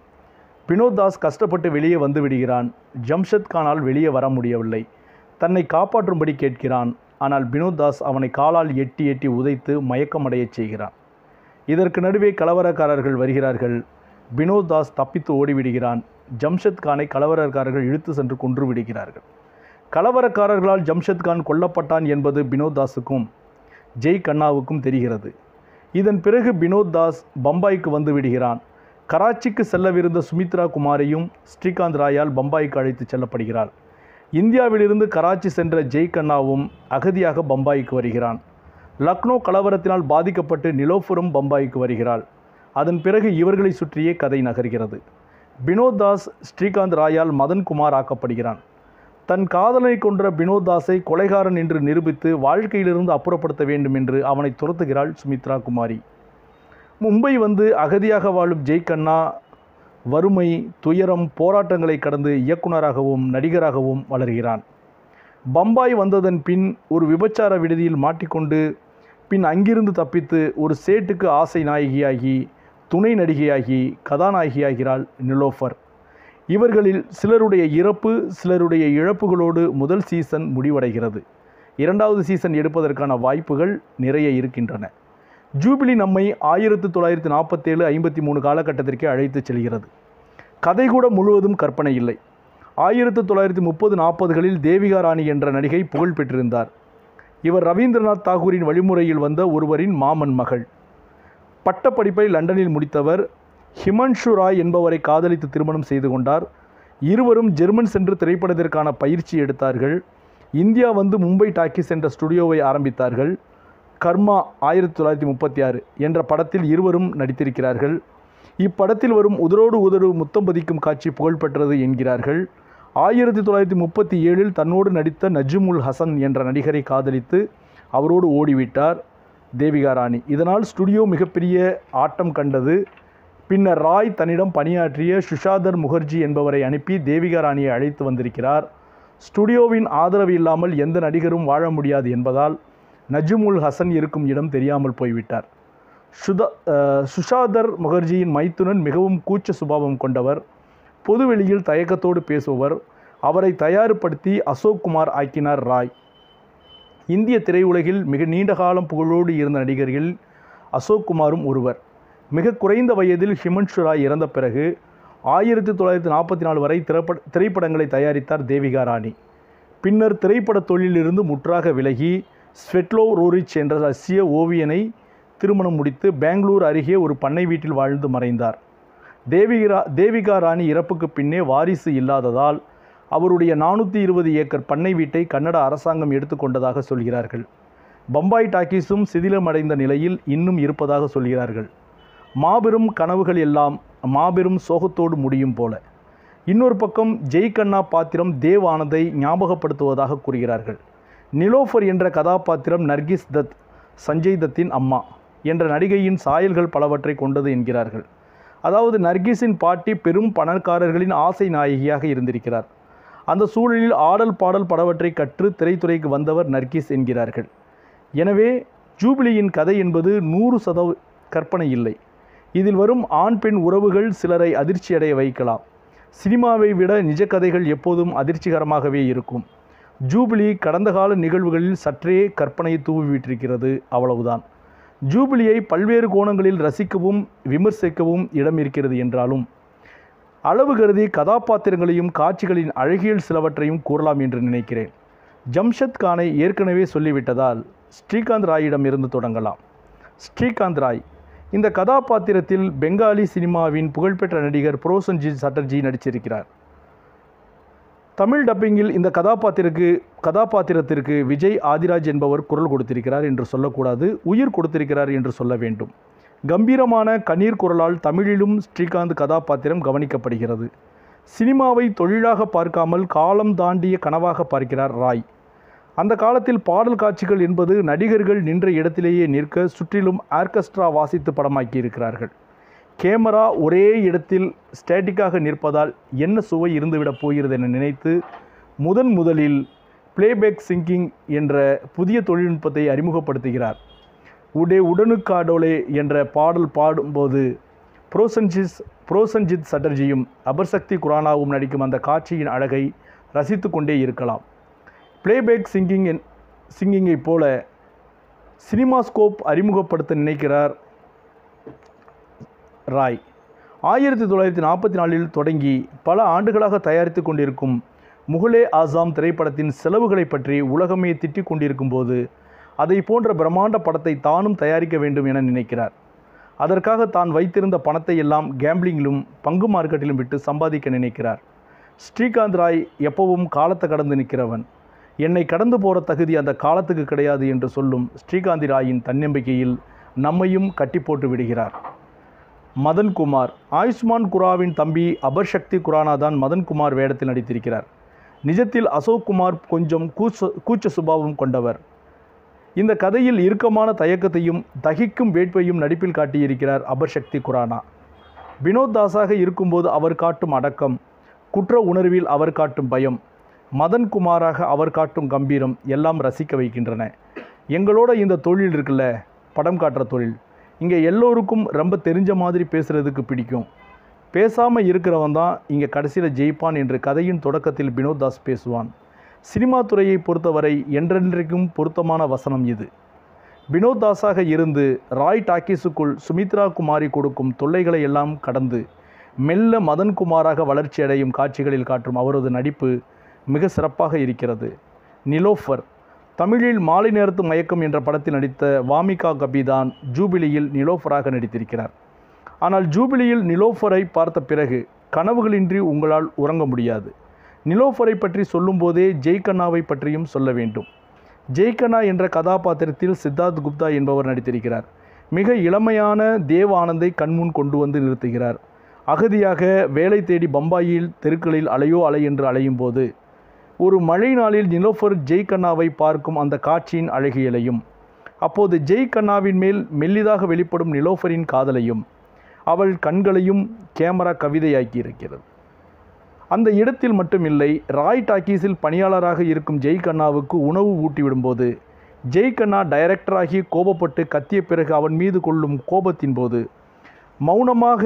வினோத் தாஸ் கஷ்டப்பட்டு வெளியே வந்து விடுகிறான் ஜம்ஷத் கானால் வெளியே வர முடியவில்லை தன்னை காப்பாற்றும்படி கேட்கிறான் ஆனால் வினோத் தாஸ் அவனை காலால் எட்டி எட்டி உதைத்து மயக்கமடையச் செய்கிறான் இதற்கு நடுவே கலவரக்காரர்கள் வருகிறார்கள் வினோத் தாஸ் தப்பித்து ஓடிவிடுகிறான் ஜம்ஷத் கானை கலவரக்காரர்கள் இழுத்து சென்று கொன்று விடுகிறார்கள் கலவரக்காரர்களால் ஜம்ஷத் கான் கொல்லப்பட்டான் என்பது வினோத் தாஸுக்கும் ஜெய் கண்ணாவுக்கும் தெரிகிறது இதன் பிறகு வினோத் தாஸ் பம்பாய்க்கு வந்து விடுகிறான் கராச்சிக்கு செல்லவிருந்த சுமித்ரா குமாரையும் ஸ்ரீகாந்த் ராயால் பம்பாய்க்கு அழைத்து செல்லப்படுகிறாள் இந்தியாவிலிருந்து கராச்சி சென்ற ஜெய் கண்ணாவும் அகதியாக பம்பாய்க்கு வருகிறான் லக்னோ கலவரத்தினால் பாதிக்கப்பட்டு நிலோஃபரும் பம்பாய்க்கு வருகிறாள் அதன் பிறகு இவர்களை சுற்றியே கதை நகர்கிறது வினோத் தாஸ் ஸ்ரீகாந்த் ராயால் மதன்குமார் ஆக்கப்படுகிறான் தன் காதலை கொன்ற வினோத் தாஸை கொலைகாரன் என்று நிரூபித்து வாழ்க்கையிலிருந்து அப்புறப்படுத்த வேண்டும் என்று அவனை துரத்துகிறாள் சுமித்ரா குமாரி மும்பை வந்து அகதியாக வாழும் ஜெய் கண்ணா வறுமை துயரம் போராட்டங்களை கடந்து இயக்குனராகவும் நடிகராகவும் வளர்கிறான் பம்பாய் வந்ததன் பின் ஒரு விபச்சார விடுதியில் மாட்டிக்கொண்டு பின் அங்கிருந்து தப்பித்து ஒரு சேட்டுக்கு ஆசை நாயகியாகி துணை நடிகையாகி கதாநாயகியாகிறாள் நிலோஃபர் இவர்களில் சிலருடைய இறப்பு சிலருடைய இழப்புகளோடு முதல் சீசன் முடிவடைகிறது இரண்டாவது சீசன் எடுப்பதற்கான வாய்ப்புகள் நிறைய இருக்கின்றன ஜூபிலி நம்மை ஆயிரத்து தொள்ளாயிரத்து நாற்பத்தேழு ஐம்பத்தி மூணு காலகட்டத்திற்கே அழைத்துச் செல்கிறது கதை கூட முழுவதும் கற்பனை இல்லை ஆயிரத்து தொள்ளாயிரத்தி முப்பது நாற்பதுகளில் தேவிகா ராணி என்ற நடிகை புகழ் பெற்றிருந்தார் இவர் ரவீந்திரநாத் தாகூரின் வழிமுறையில் வந்த ஒருவரின் மாமன் மகள் பட்டப்படிப்பை லண்டனில் முடித்தவர் ஹிமன்ஷு ராய் என்பவரை காதலித்து திருமணம் செய்து கொண்டார் இருவரும் ஜெர்மன் சென்று திரைப்படத்திற்கான பயிற்சி எடுத்தார்கள் இந்தியா வந்து மும்பை டாக்கீஸ் என்ற ஸ்டுடியோவை ஆரம்பித்தார்கள் கர்மா ஆயிரத்தி தொள்ளாயிரத்தி முப்பத்தி ஆறு என்ற படத்தில் இருவரும் நடித்திருக்கிறார்கள் இப்படத்தில் வரும் உதரோடு உதடு முத்தம் பதிக்கும் காட்சி புகழ்பெற்றது என்கிறார்கள் ஆயிரத்தி தொள்ளாயிரத்தி முப்பத்தி ஏழில் தன்னோடு நடித்த நஜ்முல் ஹசன் என்ற நடிகரை காதலித்து அவரோடு ஓடிவிட்டார் தேவிகா ராணி இதனால் ஸ்டுடியோ மிகப்பெரிய ஆட்டம் கண்டது பின்னர் ராய் தன்னிடம் பணியாற்றிய சுஷாதர் முகர்ஜி என்பவரை அனுப்பி தேவிகா ராணியை அழைத்து வந்திருக்கிறார் ஸ்டுடியோவின் ஆதரவு இல்லாமல் எந்த நடிகரும் வாழ முடியாது என்பதால் நஜ்முல் ஹசன் இருக்கும் இடம் தெரியாமல் போய்விட்டார் சுதா அஹ், சுஷாதர் முகர்ஜியின் மைத்துனன் மிகவும் கூச்ச சுபாவம் கொண்டவர் பொதுவெளியில் தயக்கத்தோடு பேசுபவர் அவரை தயார்படுத்தி அசோக் குமார் ஆக்கினார் ராய் இந்திய திரையுலகில் மிக நீண்ட காலம் புகழோடு இருந்த நடிகர்கள் அசோக் குமாரும் ஒருவர் மிக குறைந்த வயதில் ஹிமன்ஷு ராய் இறந்த பிறகு ஆயிரத்தி தொள்ளாயிரத்தி நாற்பத்தி நாலு வரை திரைப்பட திரைப்படங்களை தயாரித்தார் தேவிகா ராணி பின்னர் திரைப்படத் தொழிலிருந்து முற்றாக விலகி ஸ்வெட்லோ ரோரிச் என்ற ரஷ்ய ஓவியனை திருமணம் முடித்து பெங்களூர் அருகே ஒரு பண்ணை வீட்டில் வாழ்ந்து மறைந்தார் தேவிகா தேவிகா ராணி இறப்புக்கு பின்னே வாரிசு இல்லாததால் அவருடைய நானூற்றி இருபது ஏக்கர் பண்ணை வீட்டை கன்னட அரசாங்கம் எடுத்துக்கொண்டதாக சொல்கிறார்கள் பம்பாய் டாக்கீஸும் சிதிலமடைந்த நிலையில் இன்னும் இருப்பதாக சொல்கிறார்கள் மாபெரும் கனவுகள் எல்லாம் மாபெரும் சோகத்தோடு முடியும் போல இன்னொரு பக்கம் ஜெய் கண்ணா பாத்திரம் தேவ் ஆனந்தை ஞாபகப்படுத்துவதாக கூறுகிறார்கள் நிலோஃபர் என்ற கதாபாத்திரம் நர்கிஸ் தத் சஞ்சய் தத்தின் அம்மா என்ற நடிகையின் சாயல்கள் பலவற்றை கொண்டது என்கிறார்கள் அதாவது நர்கிஸின் பாட்டி பெரும் பணக்காரர்களின் ஆசை நாயகியாக இருந்திருக்கிறார் அந்த சூழலில் ஆடல் பாடல் பலவற்றை கற்று திரைத்துறைக்கு வந்தவர் நர்கிஸ் என்கிறார்கள் எனவே ஜூபிலியின் கதை என்பது நூறு சதவ கற்பனை இல்லை இதில் வரும் ஆண் பெண் உறவுகள் சிலரை அதிர்ச்சியடைய வைக்கலாம் சினிமாவை விட நிஜ கதைகள் எப்போதும் அதிர்ச்சிகரமாகவே இருக்கும் ஜூபிலி கடந்த கால நிகழ்வுகளில் சற்றே கற்பனையை தூவிவிட்டிருக்கிறது அவ்வளவுதான் ஜூபிலியை பல்வேறு கோணங்களில் ரசிக்கவும் விமர்சிக்கவும் இடம் இருக்கிறது என்றாலும் அளவு கருதி கதாபாத்திரங்களையும் காட்சிகளின் அழகியல் சிலவற்றையும் கூறலாம் என்று நினைக்கிறேன் ஜம்ஷத் கானை ஏற்கனவே சொல்லிவிட்டதால் ஸ்ரீகாந்த் ராயிடம் இருந்து தொடங்கலாம் ஸ்ரீகாந்த் ராய் இந்த கதாபாத்திரத்தில் பெங்காலி சினிமாவின் புகழ்பெற்ற நடிகர் புரோசன்ஜித் சட்டர்ஜி நடிச்சிருக்கிறார் தமிழ் டப்பிங்கில் இந்த கதாபாத்திரக்கு கதாபாத்திரத்திற்கு விஜய் ஆதிராஜ் என்பவர் குரல் கொடுத்திருக்கிறார் என்று சொல்லக்கூடாது உயிர் கொடுத்திருக்கிறார் என்று சொல்ல வேண்டும் கம்பீரமான கண்ணீர் குரலால் தமிழிலும் ஸ்ரீகாந்த் கதாபாத்திரம் கவனிக்கப்படுகிறது சினிமாவை தொழிலாக பார்க்காமல் காலம் தாண்டிய கனவாக பார்க்கிறார் ராய் அந்த காலத்தில் பாடல் காட்சிகள் என்பது நடிகர்கள் நின்ற இடத்திலேயே நிற்க சுற்றிலும் ஆர்கெஸ்ட்ரா வாசித்து படமாக்கி இருக்கிறார்கள் கேமரா ஒரே இடத்தில் ஸ்டேட்டிக்காக நிற்பதால் என்ன சுவை இருந்துவிடப் போகிறது என நினைத்து முதன் முதலில் பிளேபேக் சிங்கிங் என்ற புதிய தொழில்நுட்பத்தை அறிமுகப்படுத்துகிறார் உடே உடனுக்காடோலே என்ற பாடல் பாடும்போது புரோசன்ஜித் புரோசன்ஜித் சட்டர்ஜியும் அபர்சக்தி குரானாவும் நடிக்கும் அந்த காட்சியின் அழகை ரசித்து கொண்டே இருக்கலாம் பிளேபேக் சிங்கிங் என் சிங்கிங்கை போல சினிமாஸ்கோப் அறிமுகப்படுத்த நினைக்கிறார் ராய் ஆயிரத்தி தொள்ளாயிரத்தி நாற்பத்தி நாலில் தொடங்கி பல ஆண்டுகளாக தயாரித்து கொண்டிருக்கும் முகலே ஆசாம் திரைப்படத்தின் செலவுகளை பற்றி உலகமே திட்டிக் கொண்டிருக்கும் போது அதை போன்ற பிரம்மாண்ட படத்தை தானும் தயாரிக்க வேண்டும் என நினைக்கிறார் அதற்காக தான் வைத்திருந்த பணத்தை எல்லாம் கேம்பிளிங்கிலும் பங்கு மார்க்கெட்டிலும் விட்டு சம்பாதிக்க நினைக்கிறார் ஸ்ரீகாந்த் ராய் எப்பவும் காலத்தை கடந்து நிற்கிறவன் என்னை கடந்து போகிற தகுதி அந்த காலத்துக்கு கிடையாது என்று சொல்லும் ஸ்ரீகாந்தி ராயின் தன்னம்பிக்கையில் நம்மையும் கட்டி போட்டு விடுகிறார் மதன்குமார் ஆயுஷ்மான் குராவின் தம்பி அபர்சக்தி குரானா தான் மதன்குமார் வேடத்தில் நடித்திருக்கிறார் நிஜத்தில் அசோக் குமார் கொஞ்சம் கூச்ச கூச்ச சுபாவம் கொண்டவர் இந்த கதையில் இறுக்கமான தயக்கத்தையும் தகிக்கும் வேட்பையும் நடிப்பில் காட்டியிருக்கிறார் அபர்சக்தி குரானா வினோத் தாஸாக இருக்கும்போது அவர் காட்டும் அடக்கம் குற்ற உணர்வில் அவர் காட்டும் பயம் மதன் குமாராக அவர் காட்டும் கம்பீரம் எல்லாம் ரசிக்க வைக்கின்றன எங்களோட இந்த தொழில் இருக்குல்ல படம் காட்டுற தொழில் இங்கே எல்லோருக்கும் ரொம்ப தெரிஞ்ச மாதிரி பேசுகிறதுக்கு பிடிக்கும் பேசாமல் இருக்கிறவன் தான் இங்கே கடைசியில் ஜெயிப்பான் என்று கதையின் தொடக்கத்தில் வினோத் தாஸ் பேசுவான் சினிமா துறையை பொறுத்தவரை என்றென்றைக்கும் பொருத்தமான வசனம் இது வினோத் தாஸாக இருந்து ராய் டாக்கீஸுக்குள் சுமித்ரா குமாரி கொடுக்கும் தொல்லைகளை எல்லாம் கடந்து மெல்ல மதன் குமாராக வளர்ச்சி அடையும் காட்சிகளில் காட்டும் அவரது நடிப்பு மிக சிறப்பாக இருக்கிறது நிலோஃபர் தமிழில் மாலை நேரத்து மயக்கம் என்ற படத்தில் நடித்த வாமிகா கபிதான் ஜூபிலியில் நிலோஃபராக நடித்திருக்கிறார் ஆனால் ஜூபிலியில் நிலோஃபரை பார்த்த பிறகு கனவுகளின்றி உங்களால் உறங்க முடியாது நிலோஃபரை பற்றி சொல்லும்போதே ஜெய்கண்ணாவை பற்றியும் சொல்ல வேண்டும் ஜெய்கண்ணா என்ற கதாபாத்திரத்தில் சித்தார்த் குப்தா என்பவர் நடித்திருக்கிறார் மிக இளமையான தேவ ஆனந்தை கண்முன் கொண்டு வந்து நிறுத்துகிறார் அகதியாக வேலை தேடி பம்பாயில் தெருக்களில் அலையோ அலை என்று அலையும் போது ஒரு மழை நாளில் நிலோஃபர் ஜெய்கண்ணாவை பார்க்கும் அந்த காட்சியின் அழகியலையும் அப்போது ஜெய்கண்ணாவின் மேல் மெல்லிதாக வெளிப்படும் நிலோஃபரின் காதலையும் அவள் கண்களையும் கேமரா கவிதையாக்கி இருக்கிறது அந்த இடத்தில் மட்டுமில்லை ராய் டாக்கீஸில் பணியாளராக இருக்கும் ஜெய் கண்ணாவுக்கு உணவு ஊட்டிவிடும்போது ஜெய் கண்ணா டைரக்டராகி கோபப்பட்டு கத்திய பிறகு அவன் மீது கொள்ளும் கோபத்தின் போது மௌனமாக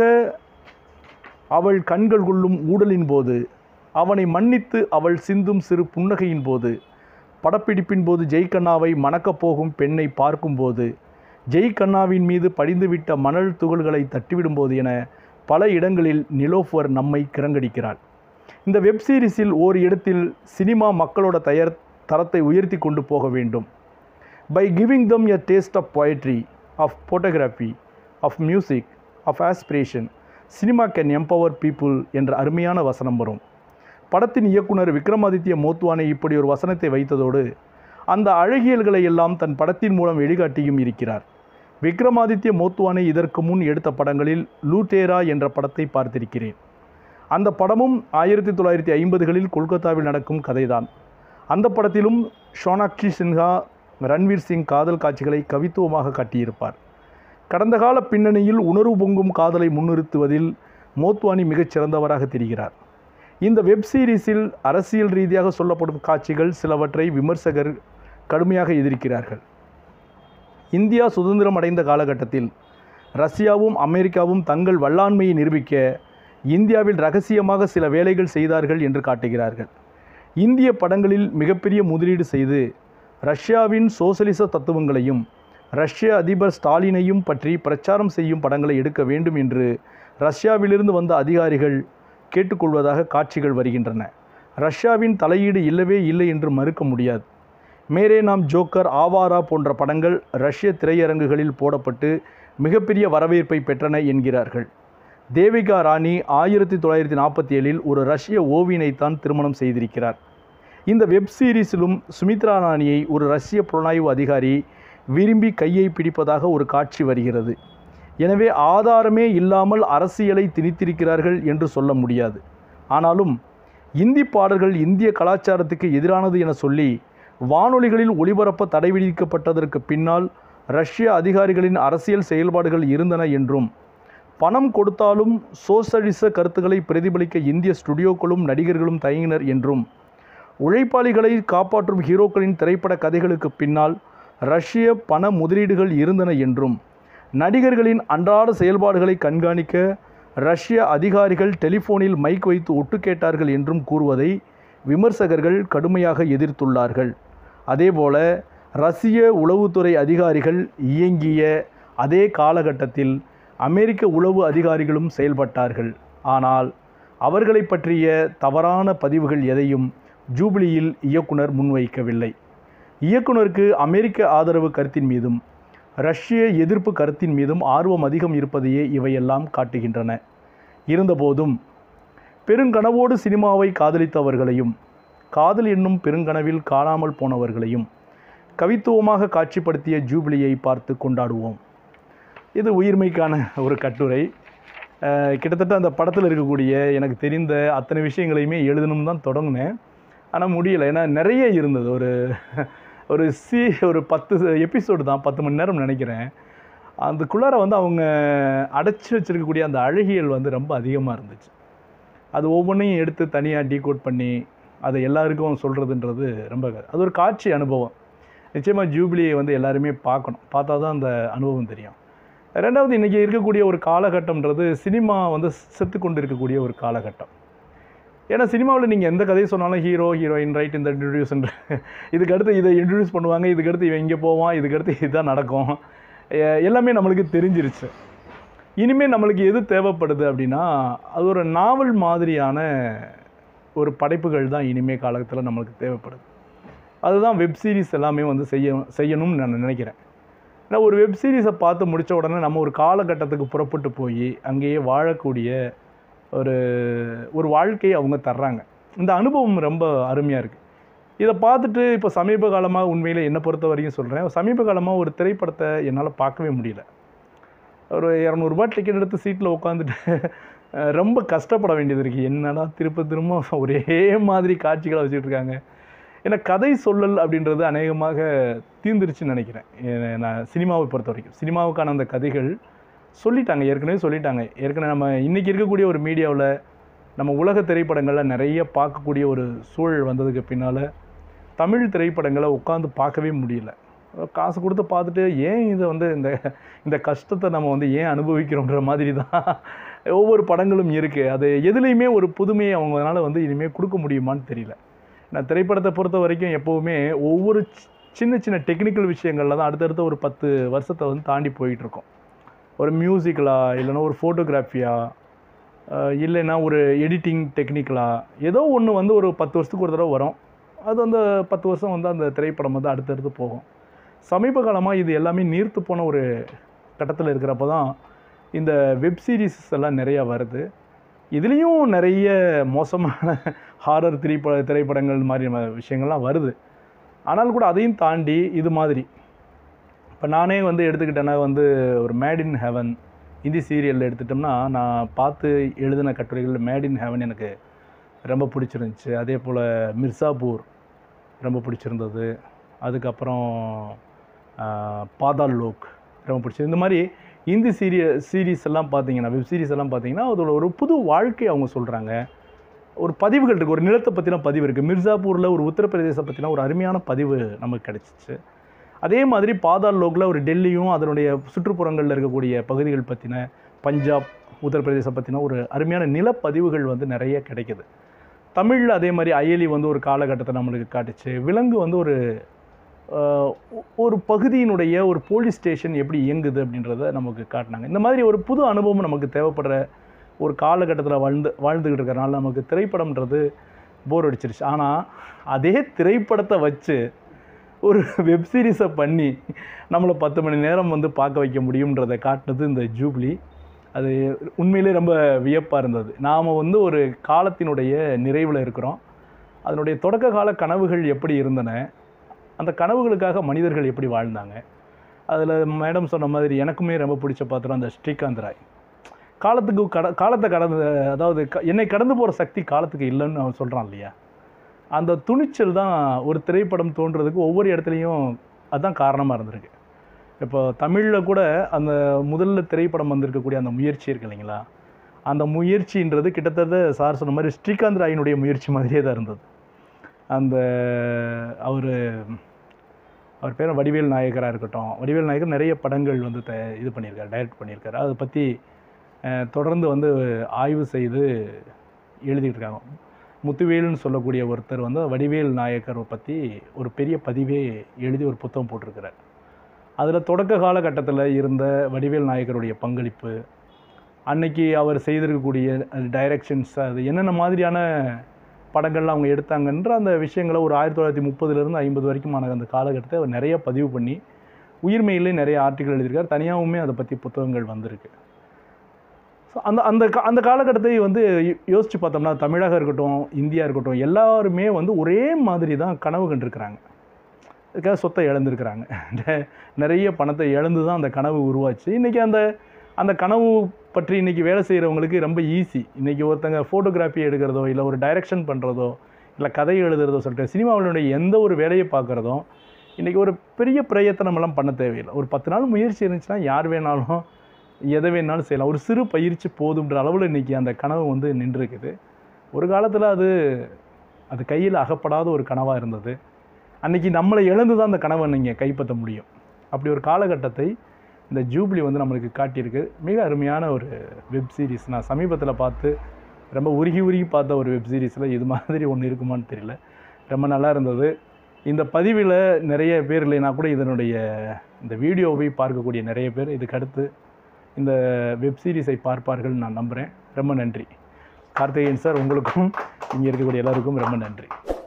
அவள் கண்கள் கொள்ளும் ஊடலின் போது அவனை மன்னித்து அவள் சிந்தும் சிறு புன்னகையின் போது படப்பிடிப்பின் போது ஜெய்கண்ணாவை மணக்கப் போகும் பெண்ணை பார்க்கும்போது ஜெய்கண்ணாவின் மீது படிந்துவிட்ட மணல் துகள்களை தட்டிவிடும்போது என பல இடங்களில் நிலோஃபர் நம்மை கிறங்கடிக்கிறாள் இந்த வெப் சீரிஸில் ஓர் இடத்தில் சினிமா மக்களோட தயார் தரத்தை உயர்த்தி கொண்டு போக வேண்டும் by giving them a taste of poetry of photography of music of aspiration cinema can empower people என்ற அருமையான வசனம் வரும் படத்தின் இயக்குனர் விக்ரமாதித்ய மோத்வானே இப்படி ஒரு வசனத்தை வைத்ததோடு அந்த அழகியல்களை எல்லாம் தன் படத்தின் மூலம் வெளிக்காட்டியும் இருக்கிறார் விக்ரமாதித்ய மோத்வானே இதற்கு முன் எடுத்த படங்களில் லூட்டேரா என்ற படத்தை பார்த்திருக்கிறேன் அந்த படமும் ஆயிரத்தி தொள்ளாயிரத்தி ஐம்பதுகளில் கொல்கத்தாவில் நடக்கும் கதைதான் அந்த படத்திலும் ஷோனாக்ஷி சின்ஹா ரன்வீர் சிங் காதல் காட்சிகளை கவித்துவமாக காட்டியிருப்பார் கடந்த கால பின்னணியில் உணர்வு பொங்கும் காதலை முன்னிறுத்துவதில் மோத்வானி மிகச் சிறந்தவராக தெரிகிறார் இந்த வெப் சீரிஸில் அரசியல் ரீதியாக சொல்லப்படும் காட்சிகள் சிலவற்றை விமர்சகர் கடுமையாக எதிர்க்கிறார்கள் இந்தியா சுதந்திரம் அடைந்த காலகட்டத்தில் ரஷ்யாவும் அமெரிக்காவும் தங்கள் வல்லாண்மையை நிரூபிக்க இந்தியாவில் ரகசியமாக சில வேலைகள் செய்தார்கள் என்று காட்டுகிறார்கள் இந்திய படங்களில் மிகப்பெரிய முதலீடு செய்து ரஷ்யாவின் சோசலிச தத்துவங்களையும் ரஷ்ய அதிபர் ஸ்டாலினையும் பற்றி பிரச்சாரம் செய்யும் படங்களை எடுக்க வேண்டும் என்று ரஷ்யாவிலிருந்து வந்த அதிகாரிகள் கேட்டுக்கொள்வதாக காட்சிகள் வருகின்றன ரஷ்யாவின் தலையீடு இல்லவே இல்லை என்று மறுக்க முடியாது மேரே நாம் ஜோக்கர் ஆவாரா போன்ற படங்கள் ரஷ்ய திரையரங்குகளில் போடப்பட்டு மிகப்பெரிய வரவேற்பை பெற்றன என்கிறார்கள் தேவிகா ராணி ஆயிரத்தி தொள்ளாயிரத்தி நாற்பத்தி ஏழில் ஒரு ரஷ்ய ஓவியனைத்தான் திருமணம் செய்திருக்கிறார் இந்த வெப் சீரிஸிலும் சுமித்ரா ராணியை ஒரு ரஷ்ய புலனாய்வு அதிகாரி விரும்பி கையை பிடிப்பதாக ஒரு காட்சி வருகிறது எனவே ஆதாரமே இல்லாமல் அரசியலை திணித்திருக்கிறார்கள் என்று சொல்ல முடியாது ஆனாலும் இந்தி பாடல்கள் இந்திய கலாச்சாரத்துக்கு எதிரானது என சொல்லி வானொலிகளில் ஒளிபரப்ப தடை விதிக்கப்பட்டதற்கு பின்னால் ரஷ்ய அதிகாரிகளின் அரசியல் செயல்பாடுகள் இருந்தன என்றும் பணம் கொடுத்தாலும் சோசலிச கருத்துக்களை பிரதிபலிக்க இந்திய ஸ்டுடியோக்களும் நடிகர்களும் தயங்கினர் என்றும் உழைப்பாளிகளை காப்பாற்றும் ஹீரோக்களின் திரைப்பட கதைகளுக்கு பின்னால் ரஷ்ய பண முதலீடுகள் இருந்தன என்றும் நடிகர்களின் அன்றாட செயல்பாடுகளை கண்காணிக்க ரஷ்ய அதிகாரிகள் டெலிஃபோனில் மைக் வைத்து ஒட்டு கேட்டார்கள் என்றும் கூறுவதை விமர்சகர்கள் கடுமையாக எதிர்த்துள்ளார்கள் அதேபோல ரஷ்ய உளவுத்துறை அதிகாரிகள் இயங்கிய அதே காலகட்டத்தில் அமெரிக்க உளவு அதிகாரிகளும் செயல்பட்டார்கள் ஆனால் அவர்களை பற்றிய தவறான பதிவுகள் எதையும் ஜூபிலியில் இயக்குனர் முன்வைக்கவில்லை இயக்குனருக்கு அமெரிக்க ஆதரவு கருத்தின் மீதும் ரஷ்ய எதிர்ப்பு கருத்தின் மீதும் ஆர்வம் அதிகம் இருப்பதையே இவையெல்லாம் காட்டுகின்றன இருந்தபோதும் பெருங்கனவோடு சினிமாவை காதலித்தவர்களையும் காதல் என்னும் பெருங்கனவில் காணாமல் போனவர்களையும் கவித்துவமாக காட்சிப்படுத்திய ஜூபிலியை பார்த்து கொண்டாடுவோம் இது உயிர்மைக்கான ஒரு கட்டுரை அஹ், கிட்டத்தட்ட அந்த படத்தில் இருக்கக்கூடிய எனக்கு தெரிந்த அத்தனை விஷயங்களையுமே எழுதணும் தான் தொடங்கினேன் ஆனால் முடியலை ஏன்னா நிறைய இருந்தது ஒரு ஒரு சி ஒரு பத்து எபிசோடு தான் பத்து மணி நேரம் நினைக்கிறேன் அதுக்குள்ளார வந்து அவங்க அடைச்சி வச்சிருக்கக்கூடிய அந்த அழகியல் வந்து ரொம்ப அதிகமாக இருந்துச்சு அது ஒவ்வொன்றையும் எடுத்து தனியாக டீகோட் பண்ணி அதை எல்லாருக்கும் சொல்கிறதுன்றது ரொம்ப அது ஒரு காட்சி அனுபவம் நிச்சயமாக ஜூபிலியை வந்து எல்லாருமே பார்க்கணும் பார்த்தா தான் அந்த அனுபவம் தெரியும் ரெண்டாவது இன்றைக்கி இருக்கக்கூடிய ஒரு காலகட்டம்ன்றது சினிமா வந்து செத்து கொண்டு இருக்கக்கூடிய ஒரு காலகட்டம் ஏன்னா சினிமாவில் நீங்கள் எந்த கதையை சொன்னாலும் ஹீரோ ஹீரோயின் ரைட் இந்த இன்ட்ரடியூஸ்ன்ற இதுக்கு அடுத்து இதை இன்ட்ரடியூஸ் பண்ணுவாங்க இதுக்கு அடுத்து இவன் இங்கே போவான் இதுக்கு அடுத்து இதுதான் நடக்கும் எ- எல்லாமே நம்மளுக்கு தெரிஞ்சிருச்சு இனிமேல் நம்மளுக்கு எது தேவைப்படுது அப்படின்னா அது ஒரு நாவல் மாதிரியான ஒரு படைப்புகள் தான் இனிமே காலத்தில் நம்மளுக்கு தேவைப்படுது அதுதான் வெப் சீரிஸ் எல்லாமே வந்து செய்ய செய்யணும்னு நான் நினைக்கிறேன் ஏன்னா ஒரு வெப் சீரிஸை பார்த்து முடித்த உடனே நம்ம ஒரு காலகட்டத்துக்கு புறப்பட்டு போய் அங்கேயே வாழக்கூடிய ஒரு ஒரு வாழ்க்கையை அவங்க தர்றாங்க இந்த அனுபவம் ரொம்ப அருமையாக இருக்குது இதை பார்த்துட்டு இப்போ சமீப காலமாக உண்மையில் என்னை பொறுத்த வரைக்கும் சொல்கிறேன் சமீப காலமாக ஒரு திரைப்படத்தை என்னால் பார்க்கவே முடியல ஒரு இரநூறுபா டிக்கெட் எடுத்து சீட்டில் உட்காந்துட்டு அஹ், ரொம்ப கஷ்டப்பட வேண்டியது இருக்குது என்னடா திரும்ப திரும்ப ஒரே மாதிரி காட்சிகளை வச்சுட்டு இருக்காங்க ஏன்னா கதை சொல்லல் அப்படின்றது அநேகமாக தீர்ந்துருச்சுன்னு நினைக்கிறேன் ஏ- நான் சினிமாவை பொறுத்த வரைக்கும் சினிமாவுக்கான அந்த கதைகள் சொல்லிட்டாங்க ஏற்கனவே சொல்லிட்டாங்க ஏற்கனவே நம்ம இன்றைக்கி இருக்கக்கூடிய ஒரு மீடியாவில் நம்ம உலக திரைப்படங்களில் நிறைய பார்க்கக்கூடிய ஒரு சூழல் வந்ததுக்கு பின்னால் தமிழ் திரைப்படங்களை உட்காந்து பார்க்கவே முடியல காசு கொடுத்து பார்த்துட்டு ஏன் இதை வந்து இந்த இந்த கஷ்டத்தை நம்ம வந்து ஏன் அனுபவிக்கிறோன்ற மாதிரி தான் ஒவ்வொரு படங்களும் இருக்குது அது எதுலேயுமே ஒரு புதுமையை அவங்களால வந்து இனிமேல் கொடுக்க முடியுமான்னு தெரியல நான் திரைப்படத்தை பொறுத்த வரைக்கும் எப்போவுமே ஒவ்வொரு சி- சின்ன சின்ன டெக்னிக்கல் விஷயங்களில் தான் அடுத்தடுத்த ஒரு பத்து வருஷத்தை வந்து தாண்டி போயிட்டுருக்கோம் ஒரு மியூசிக்கலா இல்லைன்னா ஒரு ஃபோட்டோகிராஃபியா இல்லைன்னா ஒரு எடிட்டிங் டெக்னிக்கலா ஏதோ ஒன்று வந்து ஒரு பத்து வருஷத்துக்கு ஒரு தடவை வரும் அது அந்த பத்து வருஷம் வந்து அந்த திரைப்படம் வந்து அடுத்தடுத்து போகும் சமீப காலமாக இது எல்லாமே நீர்த்து போன ஒரு கட்டத்தில் இருக்கிறப்ப தான் இந்த வெப் சீரிஸ் எல்லாம் நிறையா வருது இதுலேயும் நிறைய மோசமான ஹாரர் திரைப்பட திரைப்படங்கள் மாதிரி ம- விஷயங்கள்லாம் வருது ஆனால் கூட அதையும் தாண்டி இது மாதிரி இப்போ நானே வந்து எடுத்துக்கிட்டேன்னா வந்து ஒரு made in heaven Hindi serial எடுத்துட்டோம்னா நான் பார்த்து எழுதின கட்டுரைகள் மேட் இன் ஹெவன் எனக்கு ரொம்ப பிடிச்சிருந்துச்சு அதே போல் மிர்சாபூர் ரொம்ப பிடிச்சிருந்தது அதுக்கப்புறம் ஆஹ், பாதாள் லோக் ரொம்ப பிடிச்சது இந்த மாதிரி ஹிந்தி சீரிய சீரீஸ் எல்லாம் பார்த்தீங்கன்னா வெப் சீரிஸ் எல்லாம் பார்த்தீங்கன்னா அதோட ஒரு புது வாழ்க்கை அவங்க சொல்கிறாங்க ஒரு பதிவுகள் இருக்குது ஒரு நிலத்தை பற்றின பதிவு இருக்குது மிர்சாப்பூரில் ஒரு உத்தரப்பிரதேசம் பற்றின ஒரு அருமையான பதிவு நமக்கு கிடச்சிச்சு அதே மாதிரி பாதாள் லோக்கில் ஒரு டெல்லியும் அதனுடைய சுற்றுப்புறங்களில் இருக்கக்கூடிய பகுதிகள் பற்றின பஞ்சாப் உத்தரப்பிரதேசம் பற்றின ஒரு அருமையான நிலப்பதிவுகள் வந்து நிறைய கிடைக்குது தமிழில் அதே மாதிரி அயலி வந்து ஒரு காலகட்டத்தை நம்மளுக்கு காட்டுச்சு விலங்கு வந்து ஒரு ஆஹ், ஒ- ஒரு பகுதியினுடைய ஒரு போலீஸ் ஸ்டேஷன் எப்படி இயங்குது அப்படின்றத நமக்கு காட்டினாங்க இந்த மாதிரி ஒரு புது அனுபவம் நமக்கு தேவைப்படுற ஒரு காலகட்டத்தில் வாழ்ந்து வாழ்ந்துக்கிட்டு இருக்கிறனால நமக்கு திரைப்படம்ன்றது போர் அடிச்சிருச்சு ஆனால் அதே திரைப்படத்தை வச்சு ஒரு வெப் சீரிஸை பண்ணி நம்மளை பத்து மணி நேரம் வந்து பார்க்க வைக்க முடியுன்றதை காட்டினது இந்த ஜூப்ளி அது உண்மையிலே ரொம்ப வியப்பாக இருந்தது நாம் வந்து ஒரு காலத்தினுடைய நிறைவில் இருக்கிறோம் அதனுடைய தொடக்க கால கனவுகள் எப்படி இருந்தன அந்த கனவுகளுக்காக மனிதர்கள் எப்படி வாழ்ந்தாங்க அதில் மேடம் சொன்ன மாதிரி எனக்குமே ரொம்ப பிடிச்ச பாத்திரம் அந்த ஸ்ரீகாந்த் ராய் காலத்துக்கு கட காலத்தை கடந்து அதாவது க- என்னை கடந்து போகிற சக்தி காலத்துக்கு இல்லைன்னு அவன் சொல்கிறான் இல்லையா அந்த துணிச்சல் தான் ஒரு திரைப்படம் தோன்றதுக்கு ஒவ்வொரு இடத்துலையும் அதுதான் காரணமாக இருந்திருக்கு இப்போ தமிழில் கூட அந்த முதல்ல திரைப்படம் வந்திருக்கக்கூடிய அந்த முயற்சி இருக்கு இல்லைங்களா அந்த முயற்சின்றது கிட்டத்தட்ட சார் சொன்ன மாதிரி ஸ்ரீகாந்த் ராயினுடைய முயற்சி மாதிரியே தான் இருந்தது அந்த அவர் அவர் பேர் வடிவேல் நாயகராக இருக்கட்டும் வடிவேல் நாயகர் நிறைய படங்கள் வந்து த இது பண்ணியிருக்காரு டைரக்ட் பண்ணியிருக்காரு அதை பற்றி அஹ், தொடர்ந்து வந்து ஆய்வு செய்து எழுதிட்டு இருக்காங்க முத்துவேல்னு சொல்லக்கூடிய ஒருத்தர் வந்து வடிவேல் நாயக்கரை பற்றி ஒரு பெரிய பதிவே எழுதி ஒரு புத்தகம் போட்டிருக்கிறார் அதில் தொடக்க காலகட்டத்தில் இருந்த வடிவேல் நாயக்கருடைய பங்களிப்பு அன்னைக்கு அவர் செய்திருக்கக்கூடிய டைரக்ஷன்ஸ் அது என்னென்ன மாதிரியான படங்கள்லாம் அவங்க எடுத்தாங்கன்ற அந்த விஷயங்களை ஒரு ஆயிரத்தி தொள்ளாயிரத்தி முப்பதுலேருந்து ஐம்பது வரைக்குமான அந்த காலகட்டத்தை அவர் நிறைய பதிவு பண்ணி உயிர்மையிலே நிறைய ஆர்டிக்கல் எழுதியிருக்கார் தனியாகவுமே அதை பற்றி புத்தகங்கள் வந்திருக்கு ஸோ அந்த அந்த கா- அந்த காலகட்டத்தை வந்து யோ- யோசிச்சு பார்த்தோம்னா தமிழாக இருக்கட்டும் இந்தியா இருக்கட்டும் எல்லாருமே வந்து ஒரே மாதிரி தான் கனவு கண்டிருக்கிறாங்க அதுக்காக சொத்தை இழந்திருக்கிறாங்க நெ- நிறைய பணத்தை இழந்து தான் அந்த கனவு உருவாச்சு இன்றைக்கி அந்த அந்த கனவு பற்றி இன்றைக்கி வேலை செய்கிறவங்களுக்கு ரொம்ப ஈஸி இன்றைக்கி ஒருத்தங்க ஃபோட்டோகிராஃபி எடுக்கிறதோ இல்லை ஒரு டைரக்ஷன் பண்ணுறதோ இல்லை கதை எழுதுறதோ சொல்லிட்டு சினிமாவினுடைய எந்த ஒரு வேலையை பார்க்குறதும் இன்றைக்கி ஒரு பெரிய பிரயத்தனமெல்லாம் பண்ண தேவையில்லை ஒரு பத்து நாள் முயற்சி இருந்துச்சுன்னா யார் வேணாலும் எதை வேணாலும் செய்யலாம் ஒரு சிறு பயிற்சி போதுன்ற அளவில் இன்றைக்கி அந்த கனவு வந்து நின்றுருக்குது ஒரு காலத்தில் அது அது கையில் அகப்படாத ஒரு கனவாக இருந்தது அன்னைக்கு நம்மளை இழந்து தான் அந்த கனவை நீங்கள் கைப்பற்ற முடியும் அப்படி ஒரு காலகட்டத்தை இந்த ஜூப்ளி வந்து நம்மளுக்கு காட்டியிருக்கு மிக அருமையான ஒரு வெப் சீரிஸ் நான் சமீபத்தில் பார்த்து ரொம்ப உருகி உருகி பார்த்த ஒரு வெப் சீரிஸில் இது மாதிரி ஒன்று இருக்குமான்னு தெரியல ரொம்ப நல்லா இருந்தது இந்த பதிவில் நிறைய பேர் இல்லைனா கூட இதனுடைய இந்த வீடியோவை பார்க்கக்கூடிய நிறைய பேர் இதுக்கு அடுத்து இந்த வெப் சீரிஸை பார்ப்பார்கள் நான் நம்புகிறேன் ரொம்ப நன்றி கார்த்திகேயன் சார் உங்களுக்கும் இங்கே இருக்கக்கூடிய எல்லாருக்கும் ரொம்ப நன்றி